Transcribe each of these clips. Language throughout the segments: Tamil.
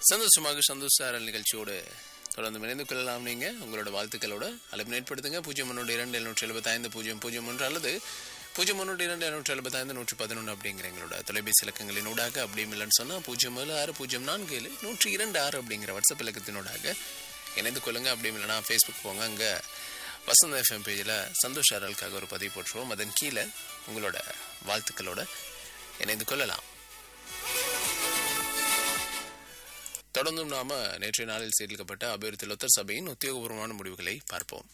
சந்தோஷமாக சந்தோஷ சாரல் நிகழ்ச்சியோடு தொடர்ந்து இணைந்து கொள்ளலாம் நீங்க உங்களோட வாழ்த்துக்களோட அழைப்பு ஏற்படுத்துங்க பூஜ்ஜியம் ஒன்று இரண்டு எழுநூற்றி எழுபத்தைந்து பூஜ்ஜியம் பூஜ்ஜியம் ஒன்று அல்லது பூஜ்ஜியம் ஒன்று இரண்டு எழுநூற்றி எழுபத்தைந்து நூற்றி பதினொன்று அப்படிங்கிற எங்களோட தொலைபேசி இலக்கங்களின் ஊடாக அப்படியும் இல்லைன்னு சொன்னால் பூஜ்ஜியம் ஏழு ஆறு பூஜ்ஜியம் நான்கு ஏழு நூற்றி இரண்டு ஆறு அப்படிங்கிற வாட்ஸ்அப் இலக்கத்தினூடாக இணைந்து கொள்ளுங்க அப்படியும் இல்லைனா ஃபேஸ்புக் போங்க அங்கே வசந்த எஃப்எம் பேஜில் சந்தோஷ் ஆரலுக்காக ஒரு பதிவு போட்டுருவோம் அதன் கீழே உங்களோட வாழ்த்துக்களோட இணைந்து கொள்ளலாம் தொடர்ந்தும் நாம நேற்றைய நாளில் சீர்லிக்கப்பட்ட அபிவிருத்தி லொத்தர் சபையின் உத்தியோகபூர்வமான முடிவுகளை பார்ப்போம்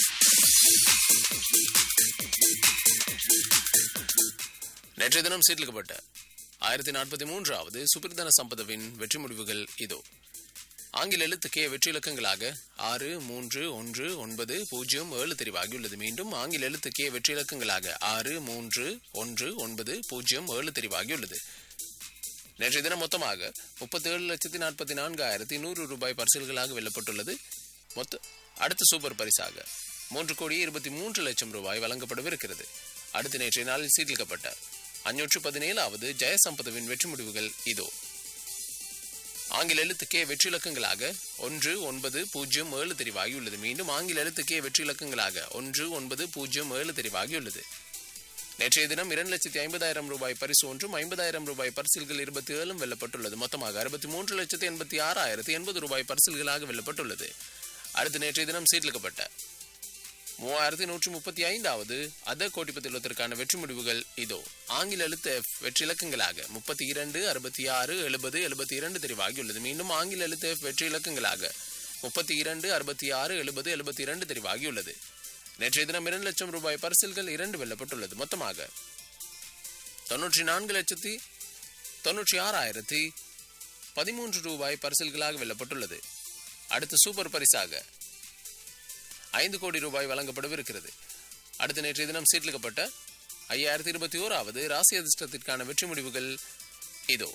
நேற்றைய தினம் சீர்லிக்கப்பட்ட ஆயிரத்தி நாற்பத்தி மூன்றாவது சுப்பிரதன சம்பதவின் வெற்றி முடிவுகள் இதோ ஆங்கில எழுத்து கே வெற்றி இலக்கங்களாக ஆறு மூன்று ஒன்று ஒன்பது பூஜ்ஜியம் ஏழு தெரிவாகியுள்ளது மீண்டும் ஆங்கில எழுத்து கே வெற்றி இலக்கங்களாக ஆறு மூன்று ஒன்று ஒன்பது பூஜ்ஜியம் ஏழு தெரிவாகியுள்ளது நேற்றைய தினம் மொத்தமாக முப்பத்தி ஏழு லட்சத்தி நாற்பத்தி நான்காயிரத்தி நூறு ரூபாய் பரிசில்களாக வெல்லப்பட்டுள்ளது மொத்த அடுத்த சூப்பர் பரிசாக மூன்று கோடி இருபத்தி மூன்று லட்சம் ரூபாய் வழங்கப்படவிருக்கிறது அடுத்த நேற்றைய நாளில் சீர்லிக்கப்பட்ட அஞ்சூற்று பதினேழாவது ஜெயசம்பதவின் வெற்றி முடிவுகள் இதோ ஆங்கில எழுத்து கே வெற்றி இலக்கங்களாக ஒன்று ஒன்பது பூஜ்ஜியம் ஏழு தெரிவாகியுள்ளது மீண்டும் ஆங்கில எழுத்து கே வெற்றி இலக்கங்களாக ஒன்று ஒன்பது பூஜ்ஜியம் ஏழு தெரிவாகியுள்ளது நேற்றைய தினம் இரண்டு லட்சத்தி ஐம்பதாயிரம் ரூபாய் பரிசு ஒன்றும் ஐம்பதாயிரம் ரூபாய் பரிசில்கள் இருபத்தி ஏழும் வெல்லப்பட்டுள்ளது மொத்தமாக அறுபத்தி மூன்று லட்சத்தி எண்பத்தி ஆறாயிரத்தி எண்பது ரூபாய் பரிசில்களாக வெல்லப்பட்டுள்ளது அடுத்து நேற்றைய தினம் சீர்லிக்கப்பட்ட மூவாயிரத்தி நூற்றி முப்பத்தி ஐந்தாவது அத கோட்டிப்பத்திலத்திற்கான வெற்றி முடிவுகள் இதோ ஆங்கில எழுத்து எஃப் வெற்றி இலக்கங்களாக முப்பத்தி இரண்டு அறுபத்தி ஆறு எழுபது எழுபத்தி இரண்டு தெரிவாகியுள்ளது மீண்டும் ஆங்கில எழுத்து எஃப் வெற்றி இலக்கங்களாக முப்பத்தி இரண்டு அறுபத்தி ஆறு எழுபது எழுபத்தி இரண்டு தெரிவாகியுள்ளது நேற்றைய தினம் இரண்டு லட்சம் ரூபாய் பரிசில்கள் இரண்டு வெல்லப்பட்டுள்ளது மொத்தமாக தொன்னூற்றி நான்கு லட்சத்தி தொன்னூற்றி ஆறாயிரத்தி பதிமூன்று ரூபாய் பரிசில்களாக வெல்லப்பட்டுள்ளது அடுத்த சூப்பர் பரிசாக ஐந்து கோடி ரூபாய் வழங்கப்படவிருக்கிறது அடுத்த நேற்றைய தினம் சீர்லிக்கப்பட்ட ஐயாயிரத்தி இருபத்தி ஓராவது ராசி அதிர்ஷ்டத்திற்கான வெற்றி முடிவுகள் இதோ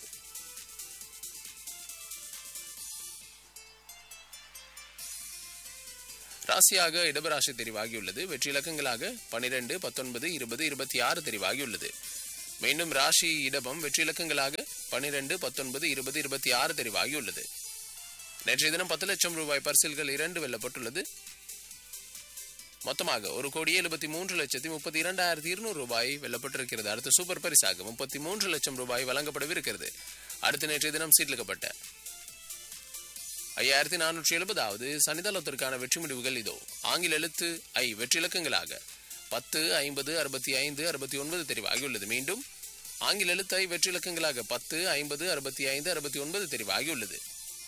ராசியாக இடபராசி தெரிவாகியுள்ளது வெற்றி இலக்கங்களாக பனிரெண்டு பத்தொன்பது இருபது இருபத்தி ஆறு தெரிவாகியுள்ளது மீண்டும் ராசி இடபம் வெற்றி இலக்கங்களாக பனிரெண்டு பத்தொன்பது இருபது இருபத்தி ஆறு தெரிவாகியுள்ளது நேற்றைய தினம் பத்து லட்சம் ரூபாய் பரிசில்கள் இரண்டு வெல்லப்பட்டுள்ளது மொத்தமாக ஒரு கோடியே எழுபத்தி மூன்று லட்சத்தி முப்பத்தி இரண்டாயிரத்தி இருநூறு ரூபாய் வெல்லப்பட்டிருக்கிறது அடுத்த சூப்பர் பரிசாக முப்பத்தி மூன்று லட்சம் ரூபாய் வழங்கப்படவிருக்கிறது அடுத்த நேற்றைய தினம் சீட்லிக்கப்பட்ட ஐயாயிரத்தி நானூற்றி எழுபதாவது சனிதளத்திற்கான வெற்றி முடிவுகள் இதோ ஆங்கில எழுத்து ஐ வெற்றி இலக்கங்களாக பத்து ஐம்பது அறுபத்தி ஐந்து அறுபத்தி ஒன்பது தெரிவாகியுள்ளது மீண்டும் ஆங்கில எழுத்து ஐ வெற்றி இலக்கங்களாக பத்து ஐம்பது அறுபத்தி ஐந்து அறுபத்தி ஒன்பது தெரிவாகியுள்ளது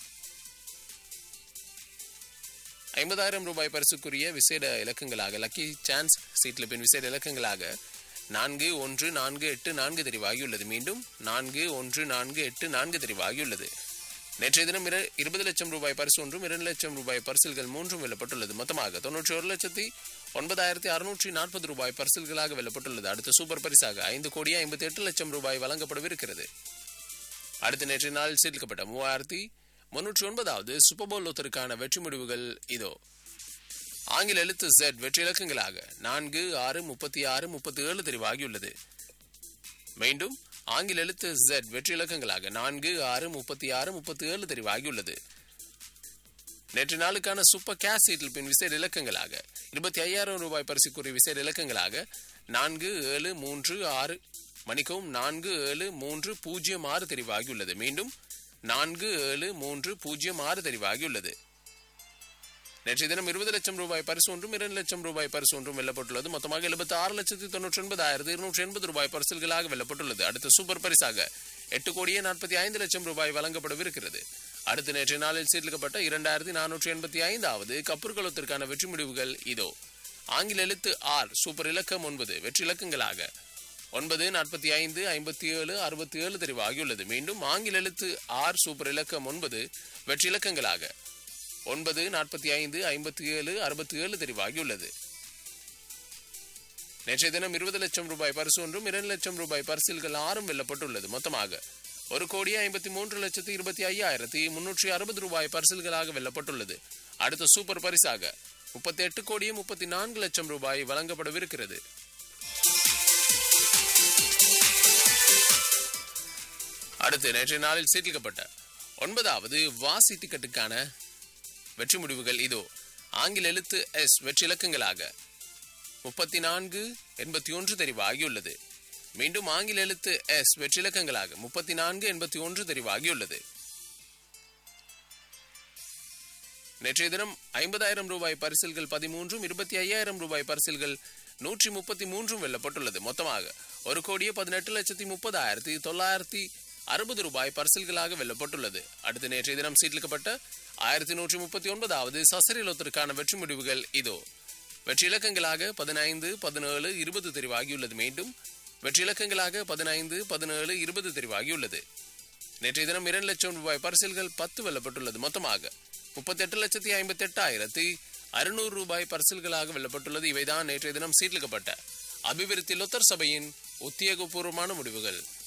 ஐம்பதாயிரம் ரூபாய் பரிசுக்குரிய விசேட இலக்கங்களாக லக்கி சான்ஸ் சீட்டில் பின் விசேட இலக்கங்களாக நான்கு ஒன்று நான்கு எட்டு நான்கு தெரிவாகியுள்ளது மீண்டும் நான்கு ஒன்று நான்கு எட்டு நான்கு தெரிவாகியுள்ளது நேற்றைய தினம் இர இருபது லட்சம் ரூபாய் பரிசு ஒன்றும் இரண்டு லட்சம் ரூபாய் பரிசில்கள் மூன்றும் வெல்லப்பட்டுள்ளது மொத்தமாக தொன்னூற்றி ஒரு லட்சத்தி ஒன்பதாயிரத்தி அறுநூற்றி நாற்பது ரூபாய் பரிசில்களாக வெல்லப்பட்டுள்ளது அடுத்த சூப்பர் பரிசாக ஐந்து கோடி ஐம்பத்தி எட்டு லட்சம் ரூபாய் வழங்கப்படவிருக்கிறது அடுத்த நேற்றைய நாள் சீர்க்கப்பட்ட மூவாயிரத்தி முன்னூற்றி ஒன்பதாவது சூப்பர் போல் ஒத்தருக்கான வெற்றி முடிவுகள் இதோ ஆங்கில எழுத்து செட் வெற்றி இலக்கங்களாக நான்கு ஆறு முப்பத்தி ஆறு முப்பத்தி ஏழு தெரிவாகியுள்ளது மீண்டும் ஆங்கில எழுத்து செட் வெற்றி இலக்கங்களாக நான்கு ஆறு முப்பத்தி ஆறு முப்பத்தி ஏழு தெரிவாகியுள்ளது நேற்று நாளுக்கான சூப்பர் கேஷ் சீட்டில் பின் விசேட இலக்கங்களாக இருபத்தி ஐயாயிரம் ரூபாய் பரிசுக்குரிய விசேட இலக்கங்களாக நான்கு ஏழு மூன்று ஆறு மணிக்கவும் நான்கு ஏழு மூன்று பூஜ்ஜியம் ஆறு தெரிவாகியுள்ளது மீண்டும் நான்கு ஏழு மூன்று பூஜ்ஜியம் ஆறு தெரிவாகியுள்ளது நேற்றைய தினம் இருபது லட்சம் ரூபாய் பரிசு ஒன்றும் இரண்டு லட்சம் ரூபாய் பரிசு ஒன்றும் வெல்லப்பட்டுள்ளது மொத்தமாக எழுபத்தி ஆறு லட்சத்தி தொண்ணூற்றி ஒன்பதாயிரத்தி இருநூற்றி எண்பது ரூபாய் பரிசல்களாக வெல்லப்பட்டுள்ளது அடுத்த சூப்பர் பரிசாக எட்டு கோடியே நாற்பத்தி ஐந்து லட்சம் ரூபாய் வழங்கப்படவிருக்கிறது அடுத்த நேற்றைய நாளில் சீர்லிக்கப்பட்ட இரண்டாயிரத்தி நானூற்றி எண்பத்தி ஐந்தாவது கப்பற்குளத்திற்கான வெற்றி முடிவுகள் இதோ ஆங்கில எழுத்து ஆர் சூப்பர் இலக்கம் ஒன்பது வெற்றி இலக்கங்களாக ஒன்பது நாற்பத்தி ஐந்து ஐம்பத்தி ஏழு அறுபத்தி ஏழு தெரிவு ஆகியுள்ளது மீண்டும் ஆங்கில எழுத்து ஆர் சூப்பர் இலக்கம் ஒன்பது வெற்றி இலக்கங்களாக ஒன்பது நாற்பத்தி ஐந்து ஐம்பத்தி ஏழு அறுபத்தி ஏழு தெரிவாகியுள்ளது நேற்றைய தினம் இருபது லட்சம் ரூபாய் பரிசு ஒன்றும் இரண்டு லட்சம் ரூபாய் பரிசில்கள் ஆறும் வெல்லப்பட்டுள்ளது மொத்தமாக ஒரு கோடி ஐம்பத்தி மூன்று லட்சத்தி இருபத்தி ஐயாயிரத்தி முன்னூற்றி அறுபது ரூபாய் பரிசில்களாக வெல்லப்பட்டுள்ளது அடுத்த சூப்பர் பரிசாக முப்பத்தி எட்டு கோடியே முப்பத்தி நான்கு லட்சம் ரூபாய் வழங்கப்படவிருக்கிறது அடுத்து நேற்றைய நாளில் சீர்லிக்கப்பட்ட ஒன்பதாவது வாசி டிக்கெட்டுக்கான வெற்றி முடிவுகள் இதோ ஆங்கில எழுத்து எஸ் வெற்றி இலக்கங்களாக முப்பத்தி நான்கு எண்பத்தி ஒன்று தெரிவாகியுள்ளது மீண்டும் ஆங்கில எழுத்து எஸ் வெற்றி இலக்கங்களாக முப்பத்தி நான்கு எண்பத்தி ஒன்று தெரிவாகியுள்ளது நேற்றைய தினம் ஐம்பதாயிரம் ரூபாய் பரிசில்கள் பதிமூன்றும் இருபத்தி ஐயாயிரம் ரூபாய் பரிசில்கள் நூற்றி முப்பத்தி மூன்றும் வெல்லப்பட்டுள்ளது மொத்தமாக ஒரு கோடியே பதினெட்டு லட்சத்தி முப்பதாயிரத்தி தொள்ளாயிரத்தி அறுபது ரூபாய் பரிசில்களாக வெல்லப்பட்டுள்ளது அடுத்து நேற்றைய தினம் சீட்லிக்கப்பட்ட ஆயிரத்தி நூற்றி முப்பத்தி ஒன்பதாவது சசரிலோத்திற்கான வெற்றி முடிவுகள் இதோ வெற்றி இலக்கங்களாக பதினைந்து பதினேழு இருபது தெரிவாகியுள்ளது மீண்டும் வெற்றி இலக்கங்களாக பதினைந்து பதினேழு இருபது தெரிவாகியுள்ளது நேற்றைய தினம் இரண்டு லட்சம் ரூபாய் பரிசில்கள் பத்து வெல்லப்பட்டுள்ளது மொத்தமாக முப்பத்தி எட்டு லட்சத்தி ஐம்பத்தி எட்டாயிரத்தி அறுநூறு ரூபாய் பரிசில்களாக வெல்லப்பட்டுள்ளது இவைதான் நேற்றைய தினம் சீட்லிக்கப்பட்ட அபிவிருத்தி லொத்தர் சபையின் உத்தியோகபூர்வமான முடிவுகள்